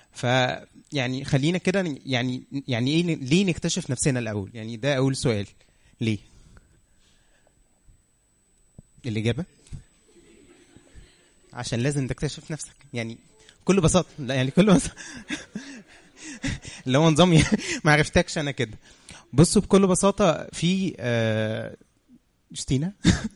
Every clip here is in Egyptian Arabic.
ف يعني خلينا كده يعني يعني ايه ليه نكتشف نفسنا الاول يعني ده اول سؤال ليه الاجابه عشان لازم تكتشف نفسك يعني بكل بساطه لا يعني كل بساطه اللي هو نظام ما عرفتكش انا كده بصوا بكل بساطه في آه جستينا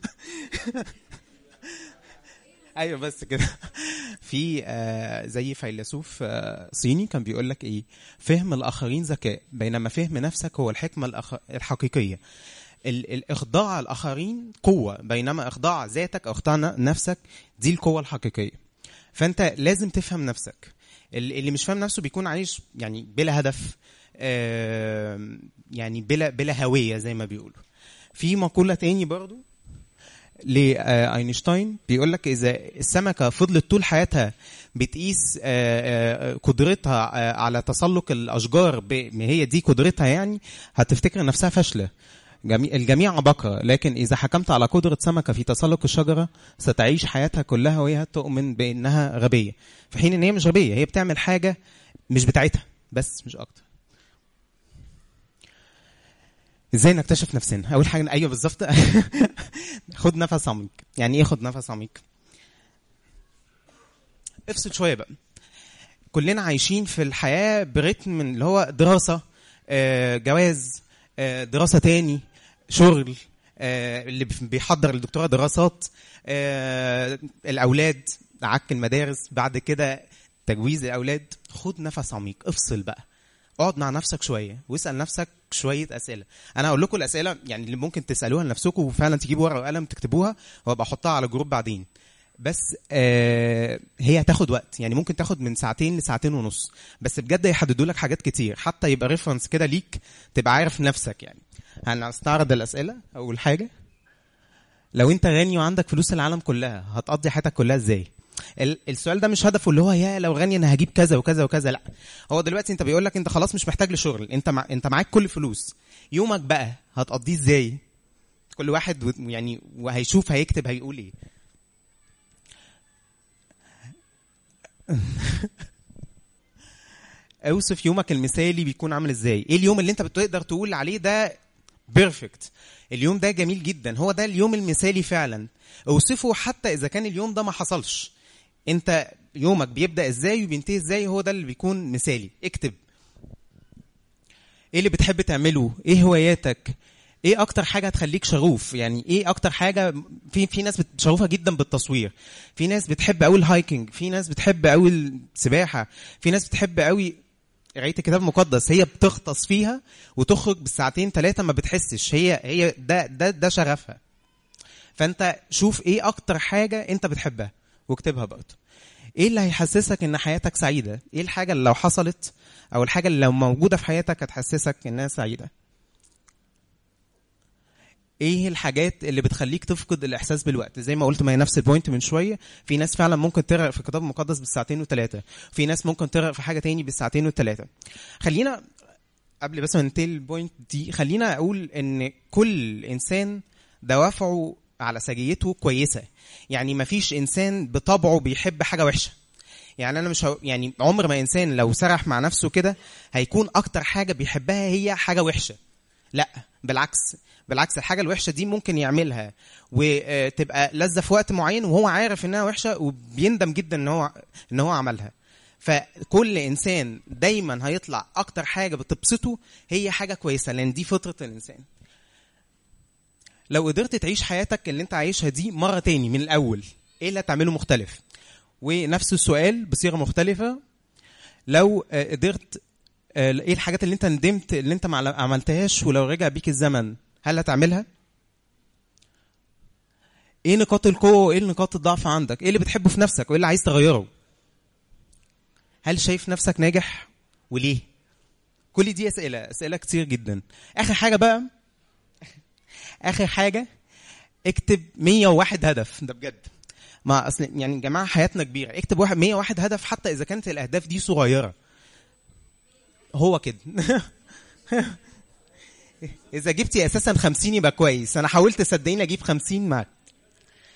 ايوه بس كده في آه زي فيلسوف آه صيني كان بيقول لك ايه فهم الاخرين ذكاء بينما فهم نفسك هو الحكمه الأخ... الحقيقيه ال- الاخضاع الاخرين قوه بينما اخضاع ذاتك او اخضاع ن- نفسك دي القوه الحقيقيه فانت لازم تفهم نفسك ال- اللي مش فاهم نفسه بيكون عايش يعني بلا هدف آه يعني بلا بلا هويه زي ما بيقولوا في مقوله تاني برضو لاينشتاين بيقول لك اذا السمكه فضلت طول حياتها بتقيس آه، آه، قدرتها آه، على تسلق الاشجار ب- ما هي دي قدرتها يعني هتفتكر نفسها فاشله جميع الجميع عبقرة لكن إذا حكمت على قدرة سمكة في تسلق الشجرة ستعيش حياتها كلها وهي تؤمن بأنها غبية في حين إن هي مش غبية هي بتعمل حاجة مش بتاعتها بس مش أكتر ازاي نكتشف نفسنا اول حاجه ايوه بالظبط خد نفس عميق يعني ايه خد نفس عميق افصل شويه بقى كلنا عايشين في الحياه برتم من اللي هو دراسه آه، جواز آه، دراسه تاني شغل آه، اللي بيحضر الدكتوراه دراسات آه، الاولاد عك المدارس بعد كده تجويز الاولاد خد نفس عميق افصل بقى اقعد مع نفسك شويه واسال نفسك شويه اسئله انا هقول لكم الاسئله يعني اللي ممكن تسالوها لنفسكم وفعلا تجيبوا ورقه وقلم تكتبوها وابقى احطها على جروب بعدين بس آه هي هتاخد وقت يعني ممكن تاخد من ساعتين لساعتين ونص بس بجد يحددوا لك حاجات كتير حتى يبقى ريفرنس كده ليك تبقى عارف نفسك يعني هنستعرض الاسئله اول حاجه لو انت غني وعندك فلوس العالم كلها هتقضي حياتك كلها ازاي ال- السؤال ده مش هدفه اللي هو يا لو غني انا هجيب كذا وكذا وكذا لا هو دلوقتي انت بيقول لك انت خلاص مش محتاج لشغل انت مع... انت معاك كل فلوس يومك بقى هتقضيه ازاي كل واحد و... يعني وهيشوف هيكتب هيقول ايه اوصف يومك المثالي بيكون عامل ازاي ايه اليوم اللي انت بتقدر تقول عليه ده بيرفكت اليوم ده جميل جدا هو ده اليوم المثالي فعلا اوصفه حتى اذا كان اليوم ده ما حصلش انت يومك بيبدا ازاي وبينتهي ازاي هو ده اللي بيكون مثالي اكتب ايه اللي بتحب تعمله ايه هواياتك ايه اكتر حاجه هتخليك شغوف يعني ايه اكتر حاجه في في ناس بت- شغوفه جدا بالتصوير في ناس بتحب قوي الهايكنج في ناس بتحب قوي السباحه في ناس بتحب قوي قرايه الكتاب المقدس هي بتغطس فيها وتخرج بالساعتين ثلاثه ما بتحسش هي هي ده ده ده شغفها فانت شوف ايه اكتر حاجه انت بتحبها واكتبها برضه ايه اللي هيحسسك ان حياتك سعيده ايه الحاجه اللي لو حصلت او الحاجه اللي لو موجوده في حياتك هتحسسك انها سعيده ايه الحاجات اللي بتخليك تفقد الاحساس بالوقت زي ما قلت ما هي نفس البوينت من شويه في ناس فعلا ممكن تغرق في الكتاب المقدس بالساعتين وثلاثه في ناس ممكن تغرق في حاجه تاني بالساعتين والثلاثه خلينا قبل بس ما ننتهي البوينت دي خلينا اقول ان كل انسان دوافعه على سجيته كويسه يعني ما فيش انسان بطبعه بيحب حاجه وحشه يعني انا مش هو يعني عمر ما انسان لو سرح مع نفسه كده هيكون اكتر حاجه بيحبها هي حاجه وحشه لا بالعكس بالعكس الحاجه الوحشه دي ممكن يعملها وتبقى لذه في وقت معين وهو عارف انها وحشه وبيندم جدا ان هو ان هو عملها فكل انسان دايما هيطلع اكتر حاجه بتبسطه هي حاجه كويسه لان دي فطره الانسان لو قدرت تعيش حياتك اللي انت عايشها دي مره تاني من الاول ايه اللي هتعمله مختلف ونفس السؤال بصيغه مختلفه لو آه، قدرت آه، ايه الحاجات اللي انت ندمت اللي انت ما عملتهاش ولو رجع بيك الزمن هل هتعملها ايه نقاط القوه وايه نقاط الضعف عندك ايه اللي بتحبه في نفسك وايه اللي عايز تغيره هل شايف نفسك ناجح وليه كل دي اسئله اسئله كتير جدا اخر حاجه بقى اخر حاجه اكتب 101 هدف ده بجد ما اصل يعني يا جماعه حياتنا كبيره اكتب واحد 101 هدف حتى اذا كانت الاهداف دي صغيره هو كده اذا جبتي اساسا 50 يبقى كويس انا حاولت صدقيني اجيب 50 معاك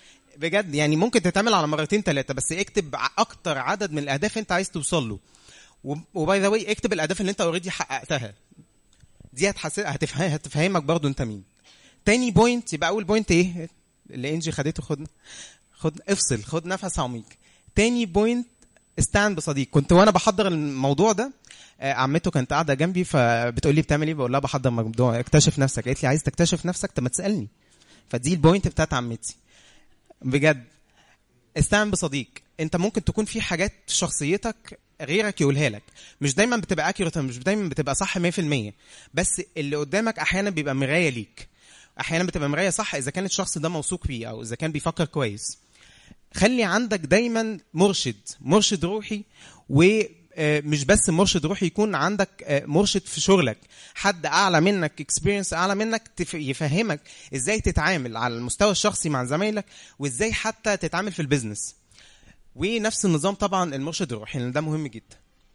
بجد يعني ممكن تتعمل على مرتين ثلاثه بس اكتب ع- اكتر عدد من الاهداف انت عايز توصل له وباي ذا واي اكتب الاهداف اللي انت اوريدي حققتها دي هتحس... هتفهم... هتفهمك برضو انت مين تاني بوينت يبقى اول بوينت ايه اللي انجي خدته خد خد افصل خد نفس عميق تاني بوينت استعن بصديق كنت وانا بحضر الموضوع ده آه، عمته كانت قاعده جنبي فبتقول لي بتعمل ايه بقول لها بحضر موضوع اكتشف نفسك قالت لي عايز تكتشف نفسك طب ما تسالني فدي البوينت بتاعت عمتي بجد استعن بصديق انت ممكن تكون في حاجات في شخصيتك غيرك يقولها لك مش دايما بتبقى اكيوريت مش دايما بتبقى صح 100% بس اللي قدامك احيانا بيبقى مرايه ليك احيانا بتبقى مرايه صح اذا كان الشخص ده موثوق فيه او اذا كان بيفكر كويس خلي عندك دايما مرشد مرشد روحي ومش بس مرشد روحي يكون عندك آه، مرشد في شغلك حد اعلى منك اكسبيرينس اعلى منك تف- يفهمك ازاي تتعامل على المستوى الشخصي مع زمايلك وازاي حتى تتعامل في البيزنس ونفس النظام طبعا المرشد الروحي لان ده مهم جدا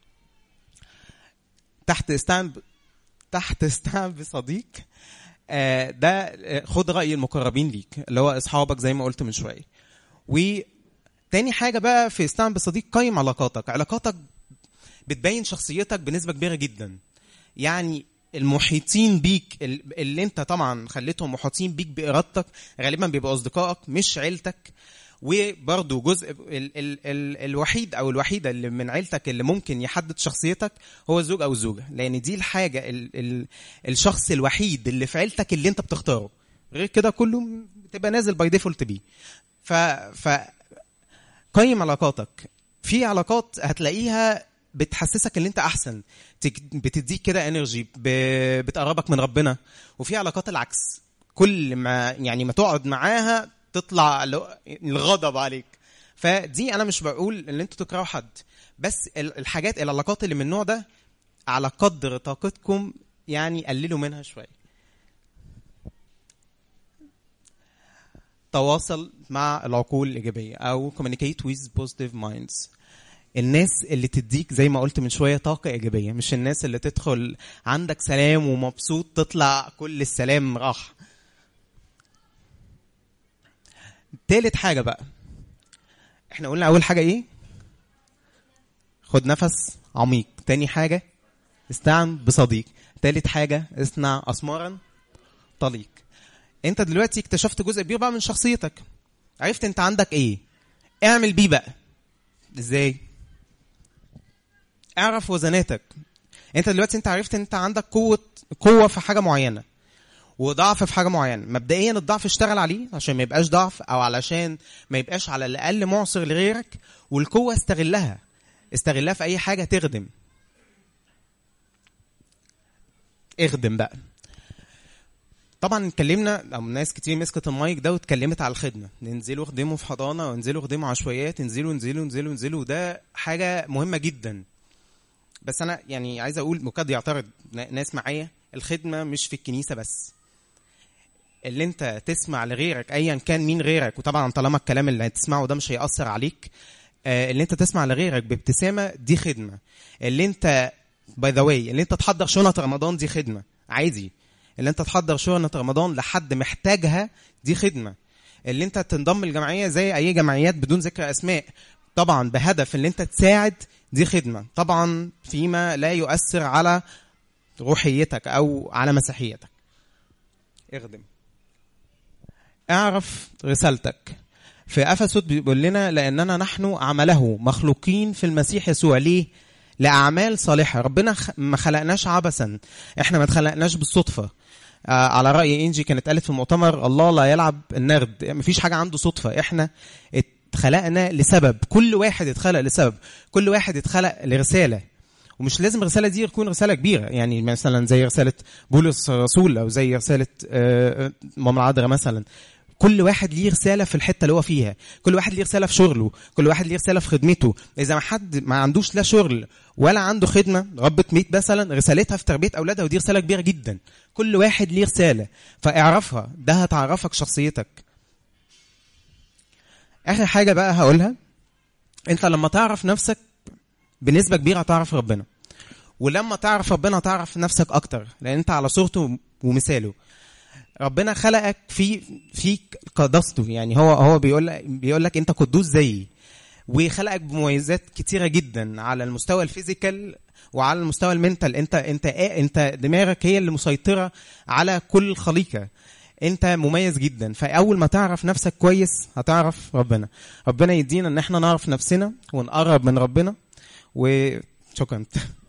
تحت استعن ب... تحت استعن بصديق آه، ده آه، خد راي المقربين ليك اللي هو اصحابك زي ما قلت من شويه وتاني حاجه بقى في استعن بصديق قيم علاقاتك علاقاتك بتبين شخصيتك بنسبه كبيره جدا يعني المحيطين بيك ال- اللي انت طبعا خليتهم محاطين بيك بارادتك غالبا بيبقوا اصدقائك مش عيلتك وبرضه جزء ال ال ال الوحيد او الوحيده اللي من عيلتك اللي ممكن يحدد شخصيتك هو الزوج او الزوجه لان دي الحاجه ال ال الشخص الوحيد اللي في عيلتك اللي انت بتختاره غير كده كله بتبقى نازل باي ديفولت بيه ف ف قيم علاقاتك في علاقات هتلاقيها بتحسسك ان انت احسن تك- بتديك كده انرجي بتقربك من ربنا وفي علاقات العكس كل ما يعني ما تقعد معاها تطلع ل- الغضب عليك فدي انا مش بقول ان انتوا تكرهوا حد بس ال- الحاجات العلاقات اللي من النوع ده على قدر طاقتكم يعني قللوا منها شويه تواصل مع العقول الإيجابية أو communicate with positive minds الناس اللي تديك زي ما قلت من شوية طاقة إيجابية مش الناس اللي تدخل عندك سلام ومبسوط تطلع كل السلام راح تالت حاجة بقى احنا قلنا أول حاجة إيه خد نفس عميق تاني حاجة استعن بصديق تالت حاجة اصنع أسمارا طليق انت دلوقتي اكتشفت جزء كبير بقى من شخصيتك عرفت انت عندك ايه اعمل بيه بقى ازاي اعرف وزناتك انت دلوقتي انت عرفت انت عندك قوه قوه في حاجه معينه وضعف في حاجه معينه مبدئيا الضعف اشتغل عليه عشان ما يبقاش ضعف او علشان ما يبقاش على الاقل معصر لغيرك والقوه استغلها استغلها في اي حاجه تخدم اخدم بقى طبعا اتكلمنا او ناس كتير مسكت المايك ده واتكلمت على الخدمه ننزلوا خدموا في حضانه وانزلوا خدموا عشوائيات انزلوا انزلوا انزلوا انزلوا وده حاجه مهمه جدا بس انا يعني عايز اقول مكاد يعترض ن- ناس معايا الخدمه مش في الكنيسه بس اللي انت تسمع لغيرك ايا كان مين غيرك وطبعا طالما الكلام اللي هتسمعه ده مش هيأثر عليك آه، اللي انت تسمع لغيرك بابتسامه دي خدمه اللي انت باي ذا واي اللي انت تحضر شنط رمضان دي خدمه عادي اللي انت تحضر شنط رمضان لحد محتاجها دي خدمه اللي انت تنضم الجمعيه زي اي جمعيات بدون ذكر اسماء طبعا بهدف اللي انت تساعد دي خدمه طبعا فيما لا يؤثر على روحيتك او على مسيحيتك اخدم اعرف رسالتك في افسس بيقول لنا لاننا نحن عمله مخلوقين في المسيح يسوع ليه لاعمال صالحه ربنا خ- ما خلقناش عبثا احنا ما اتخلقناش بالصدفه آه على راي انجي كانت قالت في المؤتمر الله لا يلعب النرد مفيش حاجه عنده صدفه احنا اتخلقنا لسبب كل واحد اتخلق لسبب كل واحد اتخلق لرساله ومش لازم الرساله دي تكون رساله كبيره يعني مثلا زي رساله بولس الرسول او زي رساله آه، ماما العذراء مثلا كل واحد ليه رساله في الحته اللي هو فيها كل واحد ليه رساله في شغله كل واحد ليه رساله في خدمته اذا ما حد ما عندوش لا شغل ولا عنده خدمه ربة بيت مثلا رسالتها في تربيه اولادها ودي رساله كبيره جدا كل واحد ليه رساله فاعرفها ده هتعرفك شخصيتك اخر حاجه بقى هقولها انت لما تعرف نفسك بنسبه كبيره هتعرف ربنا ولما تعرف ربنا تعرف نفسك اكتر لان انت على صورته ومثاله ربنا خلقك في فيك قدسته يعني هو هو بيقول لك بيقول لك انت قدوس زيي وخلقك بمميزات كتيره جدا على المستوى الفيزيكال وعلى المستوى المنتال انت انت ايه انت دماغك هي اللي مسيطره على كل الخليقه انت مميز جدا فاول ما تعرف نفسك كويس هتعرف ربنا ربنا يدينا ان احنا نعرف نفسنا ونقرب من ربنا وشكرا